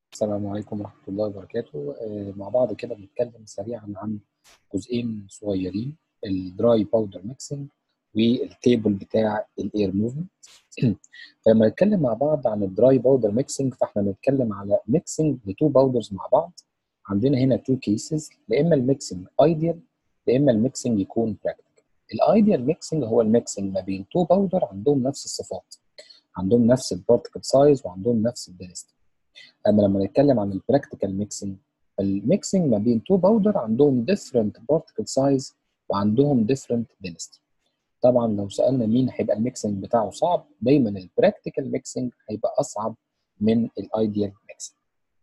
السلام عليكم ورحمة الله وبركاته آه، مع بعض كده بنتكلم سريعا عن جزئين صغيرين الدراي باودر ميكسنج والتيبل بتاع الاير موفمنت فلما نتكلم مع بعض عن الدراي باودر ميكسنج فاحنا بنتكلم على ميكسنج لتو باودرز مع بعض عندنا هنا تو كيسز يا اما الميكسنج ايديال يا اما الميكسنج يكون براكتيكال الايديال ميكسنج هو الميكسنج ما بين تو باودر عندهم نفس الصفات عندهم نفس البارتكل سايز وعندهم نفس الدنستي اما لما نتكلم عن البراكتيكال ميكسنج الميكسنج ما بين تو باودر عندهم different particle size وعندهم different density طبعا لو سالنا مين هيبقى الميكسنج بتاعه صعب دايما البراكتيكال ميكسنج هيبقى اصعب من الايديال ميكسنج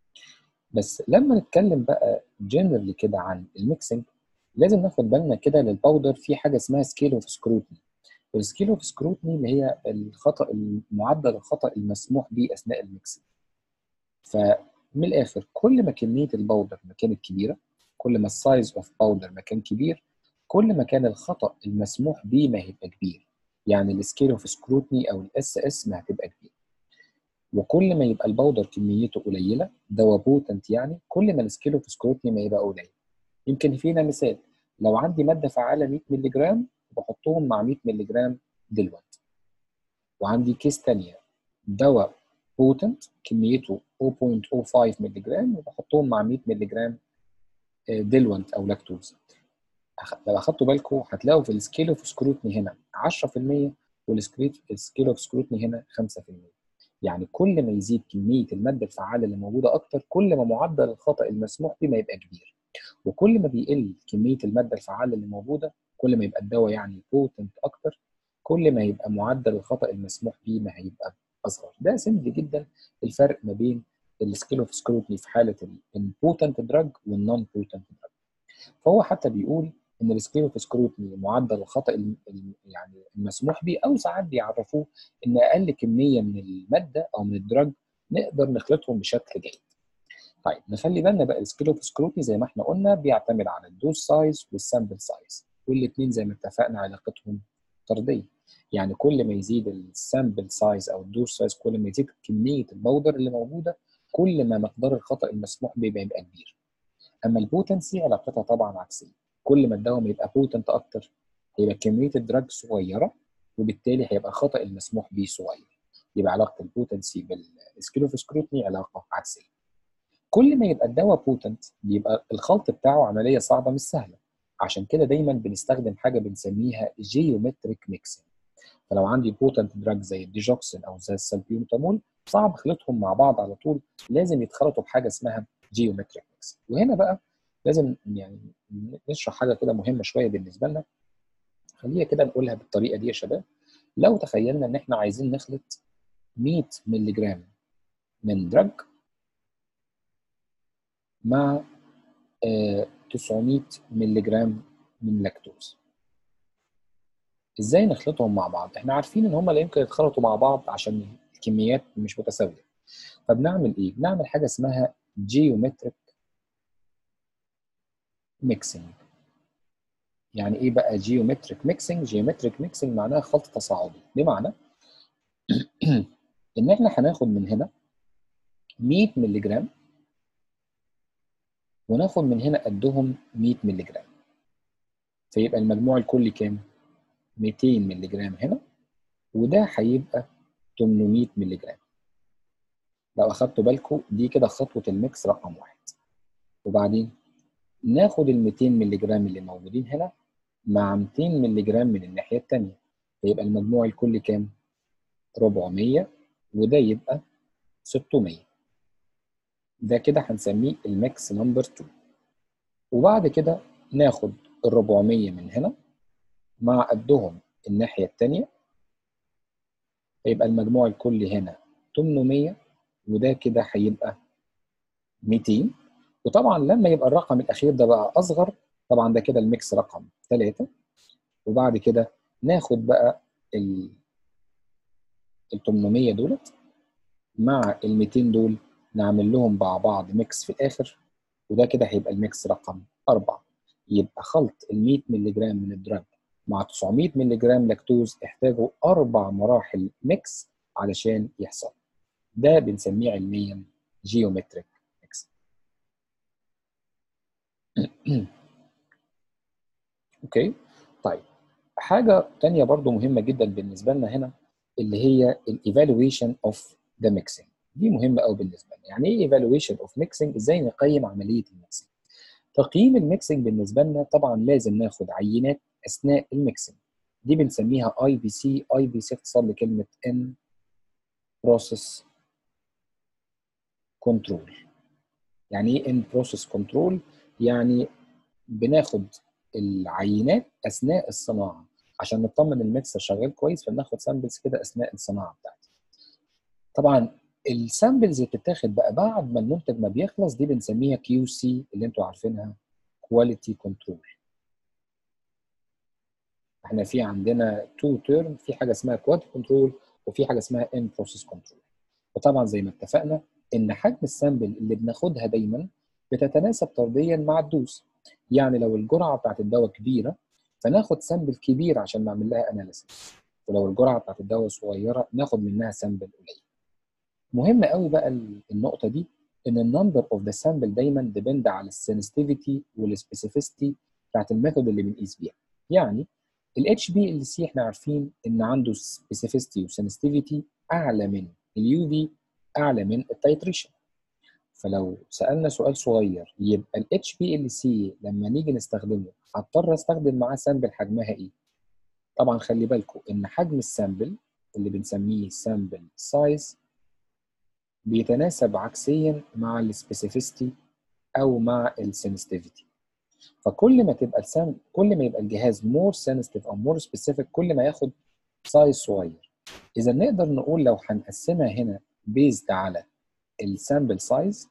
بس لما نتكلم بقى جنرالي كده عن الميكسنج لازم ناخد بالنا كده للباودر في حاجه اسمها سكيل اوف سكروتني السكيل اوف سكروتني اللي هي الخطا معدل الخطا المسموح به اثناء الميكسنج فمن الاخر كل ما كميه الباودر ما كانت كبيره كل ما السايز اوف باودر ما كان كبير كل ما كان الخطا المسموح به ما هيبقى كبير يعني السكيل اوف سكروتني او الاس اس ما هتبقى كبير وكل ما يبقى الباودر كميته قليله ده بوتنت يعني كل ما السكيل اوف سكروتني ما يبقى قليل يمكن فينا مثال لو عندي ماده فعاله 100 مللي جرام بحطهم مع 100 مللي جرام دلوقتي وعندي كيس ثانيه دواء بوتنت كميته 0.05 مللي جرام وبحطهم مع 100 مللي جرام ديلونت او لاكتوز لو اخدتوا بالكم هتلاقوا في السكيل اوف سكروتني هنا 10% والسكيل اوف سكروتني هنا 5% يعني كل ما يزيد كميه الماده الفعاله اللي موجوده اكتر كل ما معدل الخطا المسموح به ما يبقى كبير وكل ما بيقل كميه الماده الفعاله اللي موجوده كل ما يبقى الدواء يعني بوتنت اكتر كل ما يبقى معدل الخطا المسموح به ما هيبقى اصغر ده سمبل جدا الفرق ما بين السكيل اوف سكروتني في حاله البوتنت دراج والنون بوتنت دراج فهو حتى بيقول ان السكيل اوف سكروتني معدل الخطا يعني المسموح به او ساعات بيعرفوه ان اقل كميه من الماده او من الدراج نقدر نخلطهم بشكل جيد طيب نخلي بالنا بقى السكيل اوف سكروتني زي ما احنا قلنا بيعتمد على الدوز سايز والسامبل سايز والاثنين زي ما اتفقنا علاقتهم طرديه يعني كل ما يزيد السامبل سايز او الدور سايز كل ما يزيد كميه البودر اللي موجوده كل ما مقدار الخطا المسموح به بيبقى كبير اما البوتنسي علاقتها طبعا عكسيه كل ما الدواء يبقى بوتنت اكتر هيبقى كميه الدراج صغيره وبالتالي هيبقى الخطا المسموح به صغير يبقى علاقه البوتنسي بالسكيلوف سكروتني علاقه عكسيه كل ما يبقى الدواء بوتنت بيبقى الخلط بتاعه عمليه صعبه مش سهله عشان كده دايما بنستخدم حاجه بنسميها جيومتريك ميكسنج فلو عندي بوتنت دراج زي الديجوكسين او زي السلبيوتامول صعب اخلطهم مع بعض على طول لازم يتخلطوا بحاجه اسمها جيومتريك ميكس وهنا بقى لازم يعني نشرح حاجه كده مهمه شويه بالنسبه لنا خلينا كده نقولها بالطريقه دي يا شباب لو تخيلنا ان احنا عايزين نخلط 100 مللي جرام من دراج مع آه 900 مللي جرام من لاكتوز ازاي نخلطهم مع بعض احنا عارفين ان هم لا يمكن يتخلطوا مع بعض عشان الكميات مش متساويه فبنعمل ايه بنعمل حاجه اسمها جيومتريك ميكسنج يعني ايه بقى جيومتريك ميكسنج جيومتريك ميكسنج معناها خلط تصاعدي بمعنى ان احنا هناخد من هنا 100 مللي جرام وناخد من هنا قدهم 100 مللي جرام فيبقى المجموع الكلي كام 200 مللي جرام هنا وده هيبقى 800 مللي جرام لو اخدتوا بالكم دي كده خطوه الميكس رقم واحد وبعدين ناخد ال 200 مللي جرام اللي موجودين هنا مع 200 مللي جرام من الناحيه الثانيه فيبقى المجموع الكلي كام 400 وده يبقى 600 ده كده هنسميه الميكس نمبر 2 وبعد كده ناخد ال 400 من هنا مع قدهم الناحية التانية هيبقى المجموع الكلي هنا 800 وده كده هيبقى 200 وطبعا لما يبقى الرقم الأخير ده بقى أصغر طبعا ده كده الميكس رقم 3 وبعد كده ناخد بقى ال 800 دولت مع ال 200 دول نعمل لهم مع بعض ميكس في الآخر وده كده هيبقى الميكس رقم 4 يبقى خلط ال 100 مللي جرام من الدراج مع 900 مللي جرام لاكتوز احتاجوا اربع مراحل ميكس علشان يحصل ده بنسميه علميا جيومتريك اوكي طيب حاجه تانية برضو مهمه جدا بالنسبه لنا هنا اللي هي الايفالويشن اوف ذا ميكسنج دي مهمه قوي بالنسبه لنا يعني ايه ايفالويشن اوف ميكسنج ازاي نقيم عمليه الميكسنج تقييم الميكسنج بالنسبه لنا طبعا لازم ناخد عينات اثناء الميكسنج دي بنسميها اي بي سي اي بي سي اختصار لكلمه ان بروسيس كنترول يعني ايه ان بروسيس كنترول يعني بناخد العينات اثناء الصناعه عشان نطمن الميكسر شغال كويس فبناخد سامبلز كده اثناء الصناعه بتاعتي طبعا السامبلز اللي بتتاخد بقى بعد ما المنتج ما بيخلص دي بنسميها كيو سي اللي انتوا عارفينها كواليتي كنترول احنا في عندنا تو تيرم في حاجه اسمها كواليتي كنترول وفي حاجه اسمها ان بروسيس كنترول وطبعا زي ما اتفقنا ان حجم السامبل اللي بناخدها دايما بتتناسب طرديا مع الدوز يعني لو الجرعه بتاعت الدواء كبيره فناخد سامبل كبير عشان نعمل لها اناليسيس ولو الجرعه بتاعت الدواء صغيره ناخد منها سامبل قليل مهم قوي بقى النقطه دي ان النمبر اوف ذا سامبل دايما ديبند على السنسيتيفيتي والسبيسيفيستي بتاعت الميثود اللي بنقيس بيها يعني الاتش بي ال سي احنا عارفين ان عنده سبيسيفيستي وسنسيتيفيتي اعلى من اليو في اعلى من التايتريشن فلو سالنا سؤال صغير يبقى الاتش بي ال سي لما نيجي نستخدمه هضطر استخدم معاه سامبل حجمها ايه طبعا خلي بالكم ان حجم السامبل اللي بنسميه سامبل سايز بيتناسب عكسيا مع السبيسيفيستي او مع السنسيتيفيتي فكل ما تبقى السام كل ما يبقى الجهاز مور سنسيتيف او مور سبيسيفيك كل ما ياخد سايز صغير اذا نقدر نقول لو هنقسمها هنا بيزد على السامبل سايز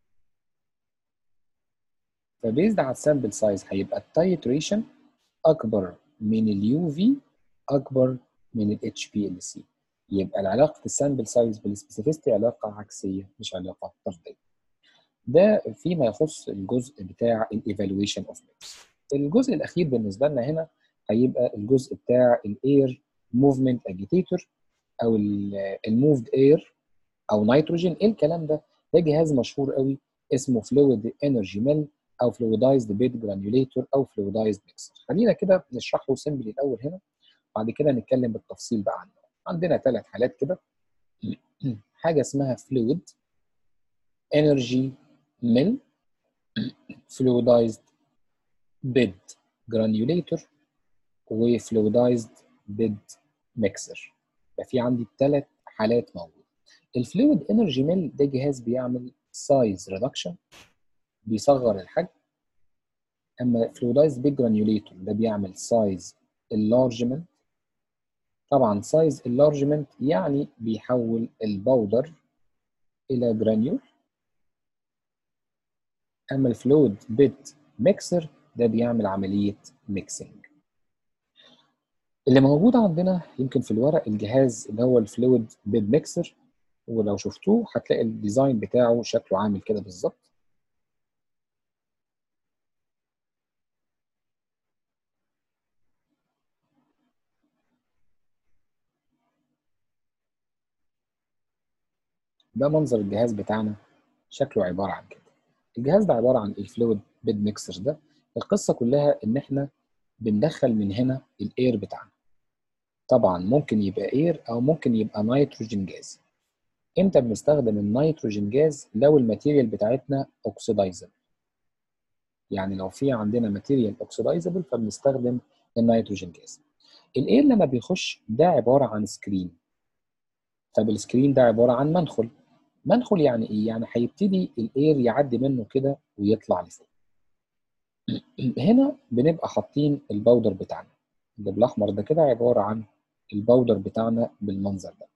فبيزد على السامبل سايز هيبقى التايتريشن اكبر من اليو في اكبر من الاتش بي ال سي يبقى علاقه السامبل سايز بالسبيسيفيستي علاقه عكسيه مش علاقه طرديه ده فيما يخص الجزء بتاع الايفالويشن اوف ميكس الجزء الاخير بالنسبه لنا هنا هيبقى الجزء بتاع الاير موفمنت اجيتيتور او الموفد اير او نيتروجين ايه الكلام ده ده جهاز مشهور قوي اسمه فلويد انرجي ميل او فلويدايزد بيد جرانيوليتور او فلويدايزد ميكسر خلينا كده نشرحه سيمبلي الاول هنا بعد كده نتكلم بالتفصيل بقى عنه عندنا ثلاث حالات كده حاجه اسمها فلويد انرجي ميل فلويدايزد بيد جرانيوليتور وفلويدايزد بيد ميكسر ففي عندي ثلاث حالات موجوده الفلويد انرجي ميل ده جهاز بيعمل سايز ريدكشن بيصغر الحجم اما فلويدايزد بيد جرانيوليتور ده بيعمل سايز اللارجمنت طبعا سايز اللارجمنت يعني بيحول البودر الى جرانيول اما الفلويد بيت ميكسر ده بيعمل عمليه ميكسنج اللي موجود عندنا يمكن في الورق الجهاز اللي هو الفلويد بيد ميكسر ولو شفتوه هتلاقي الديزاين بتاعه شكله عامل كده بالظبط ده منظر الجهاز بتاعنا شكله عباره عن كده الجهاز ده عباره عن الفلويد بيد ميكسر ده القصه كلها ان احنا بندخل من هنا الاير بتاعنا طبعا ممكن يبقى اير او ممكن يبقى نيتروجين جاز امتى بنستخدم النيتروجين جاز لو الماتيريال بتاعتنا اوكسيدايزبل يعني لو في عندنا ماتيريال اوكسيدايزبل فبنستخدم النيتروجين جاز الاير لما بيخش ده عباره عن سكرين طب السكرين ده عباره عن منخل منخل يعني ايه يعني هيبتدي الاير يعدي منه كده ويطلع لفوق هنا بنبقى حاطين الباودر بتاعنا اللي بالاحمر ده كده عباره عن الباودر بتاعنا بالمنظر ده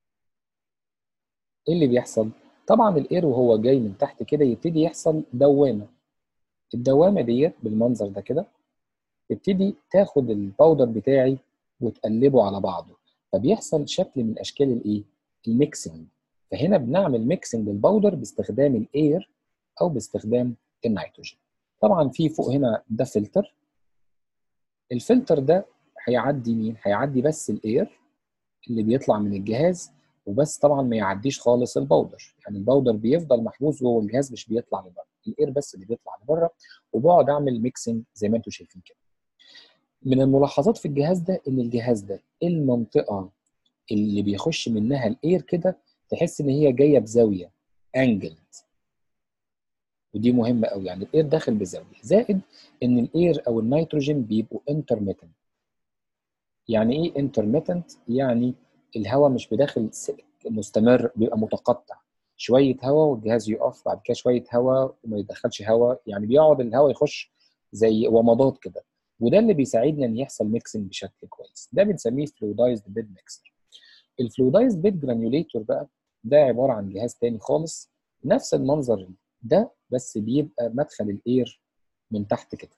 ايه اللي بيحصل طبعا الاير وهو جاي من تحت كده يبتدي يحصل دوامه الدوامه ديت بالمنظر ده كده تبتدي تاخد الباودر بتاعي وتقلبه على بعضه فبيحصل شكل من اشكال الايه الميكسنج فهنا بنعمل ميكسنج للباودر باستخدام الاير او باستخدام النيتروجين طبعا في فوق هنا ده فلتر الفلتر ده هيعدي مين هيعدي بس الاير اللي بيطلع من الجهاز وبس طبعا ما يعديش خالص الباودر يعني الباودر بيفضل محبوس جوه الجهاز مش بيطلع لبره الاير بس اللي بيطلع لبره وبقعد اعمل ميكسنج زي ما انتم شايفين كده من الملاحظات في الجهاز ده ان الجهاز ده المنطقه اللي بيخش منها الاير كده تحس ان هي جايه بزاويه انجلد ودي مهمه قوي يعني الاير داخل بزاويه زائد ان الاير او النيتروجين بيبقوا انترميتنت يعني ايه انترميتنت يعني الهواء مش بداخل مستمر بيبقى متقطع شويه هواء والجهاز يقف بعد كده شويه هواء وما يدخلش هواء يعني بيقعد الهواء يخش زي ومضات كده وده اللي بيساعدنا ان يحصل ميكسنج بشكل كويس ده بنسميه فلويدايزد بيد ميكسر الفلويدايزد بيد جرانيوليتور بقى ده عباره عن جهاز تاني خالص نفس المنظر ده بس بيبقى مدخل الاير من تحت كده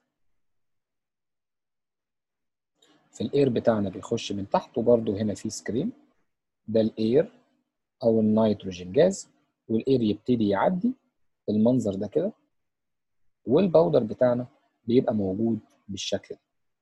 في الاير بتاعنا بيخش من تحت وبرده هنا في سكرين ده الاير او النيتروجين جاز والاير يبتدي يعدي بالمنظر ده كده والباودر بتاعنا بيبقى موجود بالشكل ده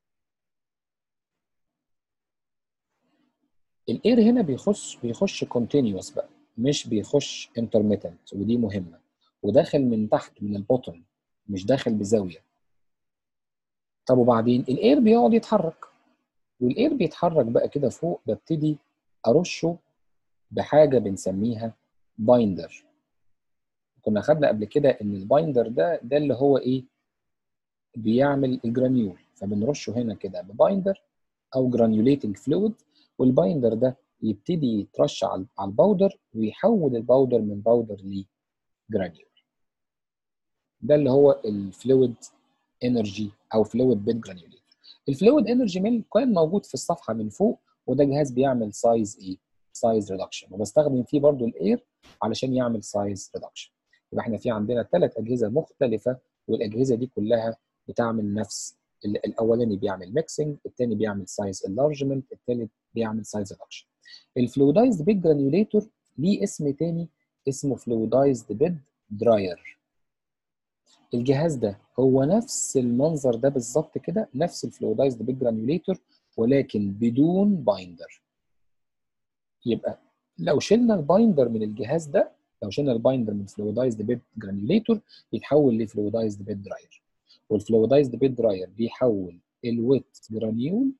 الاير هنا بيخش بيخش كونتينيوس بقى مش بيخش انترميتنت ودي مهمه وداخل من تحت من البوتن مش داخل بزاويه طب وبعدين الاير بيقعد يتحرك والاير بيتحرك بقى كده فوق ببتدي ارشه بحاجه بنسميها بايندر كنا خدنا قبل كده ان البايندر ده ده اللي هو ايه بيعمل الجرانيول فبنرشه هنا كده ببايندر او جرانيوليتنج فلويد والبايندر ده يبتدي يترش على الباودر ويحول الباودر من باودر لجرانيول ده اللي هو الفلويد انرجي او فلويد بيد جرانيوليتر الفلويد انرجي ميل كان موجود في الصفحه من فوق وده جهاز بيعمل سايز ايه سايز ريدكشن وبستخدم فيه برضو الاير علشان يعمل سايز ريدكشن يبقى احنا في عندنا ثلاث اجهزه مختلفه والاجهزه دي كلها بتعمل نفس الاولاني بيعمل ميكسنج الثاني بيعمل سايز انلارجمنت الثالث بيعمل سايز ريدكشن الفلويدايزد بيد جرانيوليتور ليه اسم تاني اسمه فلويدايزد بيد دراير الجهاز ده هو نفس المنظر ده بالظبط كده نفس الفلويدايزد بيد جرانيوليتور ولكن بدون بايندر يبقى لو شلنا البايندر من الجهاز ده لو شلنا البايندر من فلويدايزد بيد جرانيوليتور يتحول لفلويدايزد بيد دراير والفلويدايزد بيد دراير بيحول الويت جرانيول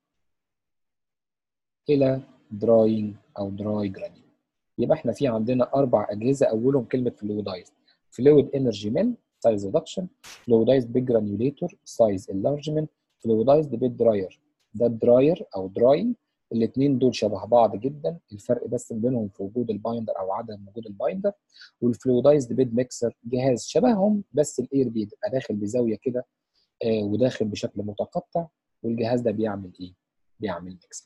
الى دراينج او دراي جرانيول يبقى احنا في عندنا اربع اجهزه اولهم كلمه فلويدايزد فلويد انرجي ميل سايز ريدكشن فلويدايزد بيد جرانيوليتور سايز انلارجمنت فلويدايزد بيد دراير ده دراير او دراينج الاثنين دول شبه بعض جدا الفرق بس بينهم في وجود البايندر او عدم وجود البايندر والفلويدايزد بيد ميكسر جهاز شبههم بس الاير بيبقى داخل بزاويه كده آه وداخل بشكل متقطع والجهاز ده بيعمل ايه؟ بيعمل ميكسر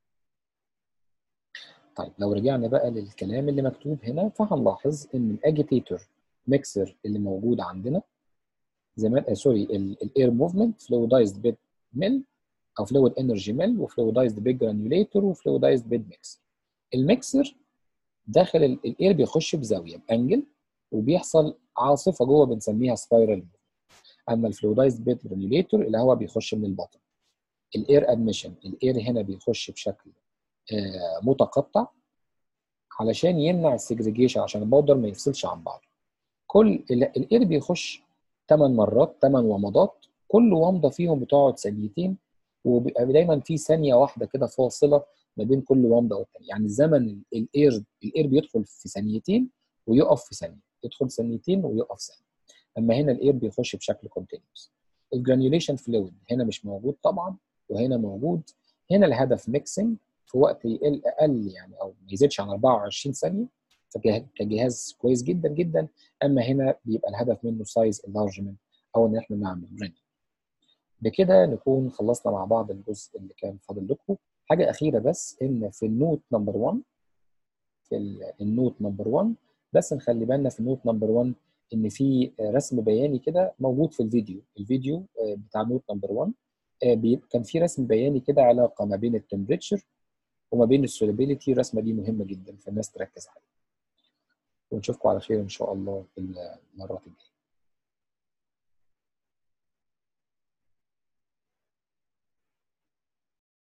طيب لو رجعنا بقى للكلام اللي مكتوب هنا فهنلاحظ ان الاجيتيتور ميكسر اللي موجود عندنا زمان آه سوري الاير موفمنت فلويدايزد بيد ميل او فلويد انرجي ميل وفلويدايزد بيد جرانيوليتور وفلويدايزد بيد ميكسر الميكسر داخل الاير بيخش بزاويه بانجل وبيحصل عاصفه جوه بنسميها سبايرال اما الفلويدايزد بيد جرانيوليتور اللي هو بيخش من البطن الاير ادميشن الاير هنا بيخش بشكل آه متقطع علشان يمنع السجريجيشن عشان الباودر ما يفصلش عن بعضه كل الاير بيخش 8 مرات 8 ومضات كل ومضه فيهم بتقعد ثانيتين وبيبقى دايما في ثانيه واحده كده فاصله ما بين كل ومضه والثانيه يعني زمن الاير الاير بيدخل في ثانيتين ويقف في ثانيه يدخل ثانيتين ويقف ثانيه اما هنا الاير بيخش بشكل كونتينوس الجرانيوليشن فلويد هنا مش موجود طبعا وهنا موجود هنا الهدف ميكسنج في وقت يقل اقل يعني او ما يزيدش عن 24 ثانيه فكجهاز كويس جدا جدا اما هنا بيبقى الهدف منه سايز انلارجمنت او ان احنا نعمل برينج بكده نكون خلصنا مع بعض الجزء اللي كان فاضل لكم حاجه اخيره بس ان في النوت نمبر 1 في النوت نمبر 1 بس نخلي بالنا في النوت نمبر 1 ان في رسم بياني كده موجود في الفيديو الفيديو بتاع نوت نمبر 1 كان في رسم بياني كده علاقه ما بين التمبريتشر وما بين السوليبيليتي الرسمه دي مهمه جدا فالناس تركز عليها ونشوفكم على خير ان شاء الله المرات الجايه